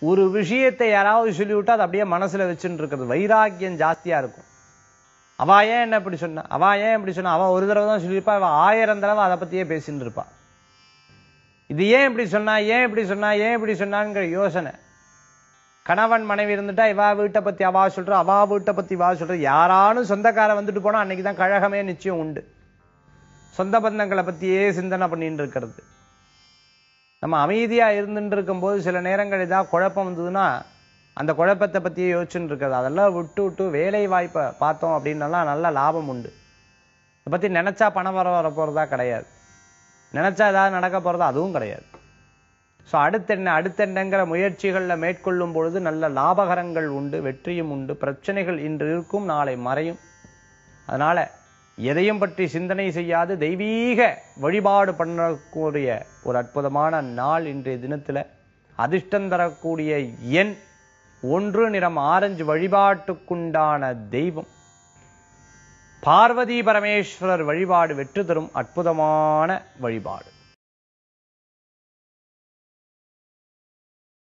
ஒரு விஷயத்தை யாராவது சொல்லிவிட்டா அது அப்படியே மனசுல வச்சுட்டு இருக்கிறது வைராக்கியம் ஜாஸ்தியா இருக்கும் அவ ஏன் என்ன இப்படி சொன்னா அவ ஏன் இப்படி சொன்னா அவ ஒரு தடவை தான் சொல்லியிருப்பா அவ ஆயிரம் தடவை அதை பத்தியே பேசிட்டு இருப்பா இது ஏன் இப்படி சொன்னா ஏன் இப்படி சொன்னா ஏன் இப்படி சொன்னாங்கிற யோசனை கணவன் மனைவி இருந்துட்டா இவா வீட்டை பத்தி அவா சொல்ற அவா வீட்டை பத்தி வா சொல்ற யாரானும் சொந்தக்காரன் வந்துட்டு போனா அன்னைக்கு தான் கழகமே நிச்சயம் உண்டு சொந்த பந்தங்களை பத்தியே சிந்தனை பண்ணிட்டு இருக்கிறது நம்ம அமைதியா இருந்துட்டு இருக்கும்போது சில நேரங்கள் ஏதாவது குழப்பம் வந்ததுன்னா அந்த குழப்பத்தை பத்தியே யோசிச்சுட்டு இருக்கிறது அதெல்லாம் விட்டு விட்டு வேலை வாய்ப்பை பார்த்தோம் அப்படின்னலாம் நல்ல லாபம் உண்டு இதை பத்தி நினைச்சா பணம் வர வர போறதா கிடையாது நினைச்சா ஏதாவது நடக்க போறதா அதுவும் கிடையாது ஸோ அடுத்தென்ன அடுத்தென்னங்கிற முயற்சிகளில் மேற்கொள்ளும் பொழுது நல்ல லாபகரங்கள் உண்டு வெற்றியும் உண்டு பிரச்சனைகள் இன்று இருக்கும் நாளை மறையும் அதனால எதையும் பற்றி சிந்தனை செய்யாது தெய்வீக வழிபாடு பண்ணக்கூடிய ஒரு அற்புதமான நாள் இன்றைய தினத்துல அதிர்ஷ்டம் தரக்கூடிய எண் ஒன்று நிறம் ஆரஞ்சு வழிபாட்டுக்குண்டான தெய்வம் பார்வதி பரமேஸ்வரர் வழிபாடு வெற்றி தரும் அற்புதமான வழிபாடு